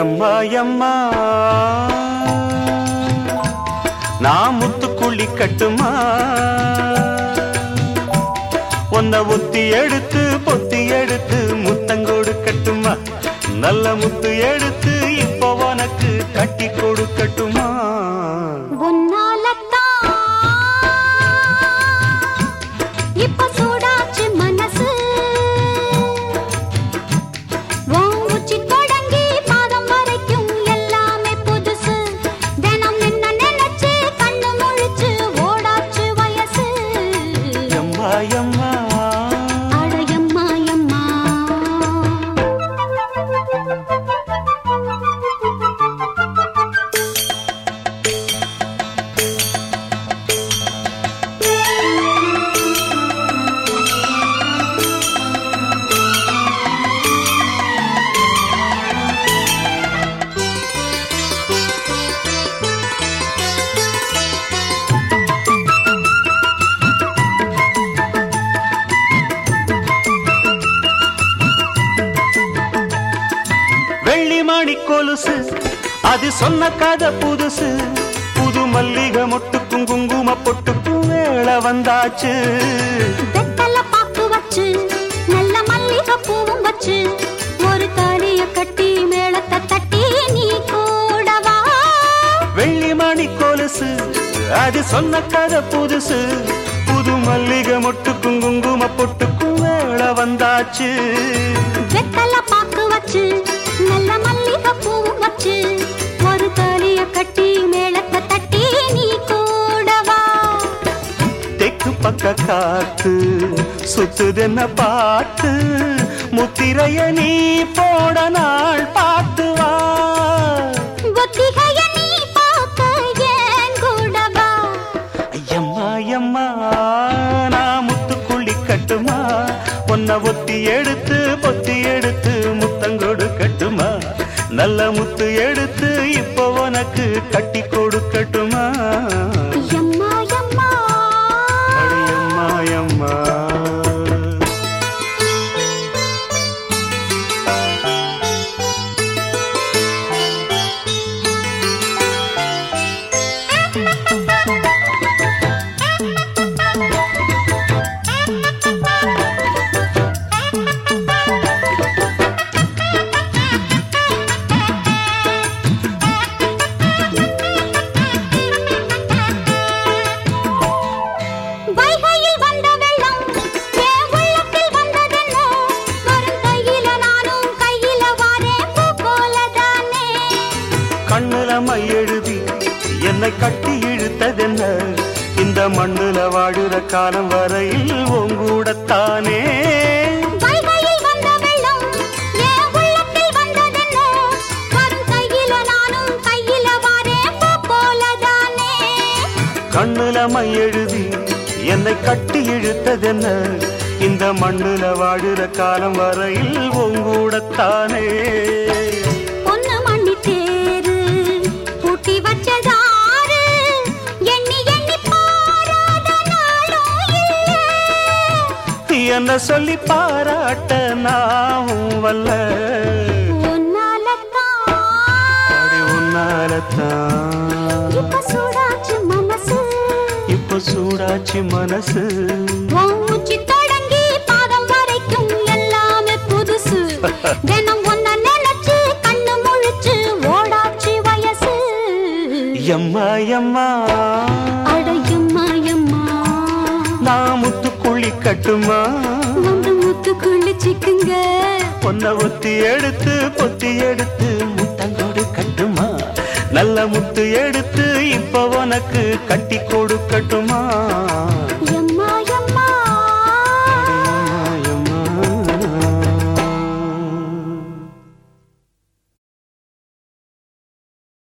எம்மா எம்மா நான் முத்துக்குள்ளி கட்டுமா உன்னை ஒத்தி எடுத்து பொத்தி எடுத்து முத்தங்கோடு கட்டுமா நல்ல முத்து எடுத்து இப்போ உனக்கு கட்டி கொடுக்கட்டுமா உன்னாலத்தான் இப்ப சூடாச்சு மனசு உன் உச்சி தொடங்கி பாதம் வரைக்கும் எல்லாமே புதுசு தினம் நின்ன நினைச்சு கண்ணு முழிச்சு ஓடாச்சு வயசு எம்மா எம்மா அட எம்மா எம்மா வெள்ளி மாடி கொலுசு அது சொன்ன கதை புதுசு புது மல்லிகை மொட்டுக்கும் குங்கும பொட்டுக்கும் வேளை வந்தாச்சு வெத்தல பாக்கு வச்சு நல்ல மல்லிகை பூவும் வச்சு ஒரு தாலிய கட்டி மேளத்தை தட்டி நீ கூடவா வெள்ளி மாடி கொலுசு அது சொன்ன கதை புதுசு புது மல்லிகை மொட்டுக்கும் குங்கும பொட்டுக்கும் வேளை வந்தாச்சு வெத்தல பாக்கு வச்சு நல்ல மல்லிகை பூவும் வச்சு ஒரு தாலிய கட்டி மேளத்தை தட்டி நீ கூடவா தெக்கு பக்க காத்து சுத்துதென்ன பாட்டு முத்திரைய நீ போட நாள் பார்த்து வா ஒத்திகைய நீ பார்க்க ஏன் கூடவா ஐயம்மா ஐயம்மா நான் முத்துக்குள்ளி கட்டுமா உன்னை ஒத்தி எடுத்து பொத்தி எடுத்து முத்தங்கொடு கட்டுமா நல்ல முத்து எடுத்து இப்போ உனக்கு கட்டி கொடுக்கட்டுமா எம்மா எம்மா அடியம்மா அம்மா வைகையில் வந்த வெள்ளம் என் உள்ளத்தில் வந்ததென்ன வரும் கையில நானும் கையில வாரேன் பூ போலதானே கண்ணுல மை எழுதி என்னை கட்டி இழுத்ததென்ன இந்த மண்ணுல வாழுற காலம் வரையில் உங்கூடத்தானே வைகையில் வந்த வெள்ளம் என் உள்ளத்தில் வந்ததென்ன வரும் கையில நானும் கையில வாரேன் பூ போலதானே கண்ணுல மை எழுதி என்னை கட்டி இழுத்ததென்ன இந்த மண்ணுல வாழுற காலம் வரையில் உங்கூடத்தானே பொண்ணு மண்ணி தேரு பூட்டி வச்சதாரு எண்ணி எண்ணி பாராத நாளும் இல்லை என்ன சொல்லி பாராட்ட நாவும் வல்ல உன்னாலத்தான் அடி உன்னாலத்தான் இப்ப சூடாச்சு மனசு இப்போ சூடாச்சு மனசு உன் உச்சி தொடங்கி பாதம் வரைக்கும் எல்லாமே புதுசு தினம் ஒன்ன நினைச்சு கண்ணு முழிச்சு ஓடாச்சு வயசு எம்மா எம்மா அட எம்மா எம்மா நான் முத்துக்குழி கட்டுமா வந்து முத்து குளிச்சுக்குங்க பொன்ன ஒத்தி எடுத்து பொத்தி எடுத்து முத்தங்கோடு கட்டுமா நல்ல முத்து எடுத்து இப்ப உனக்கு கட்டி கொடுக்கட்டுமா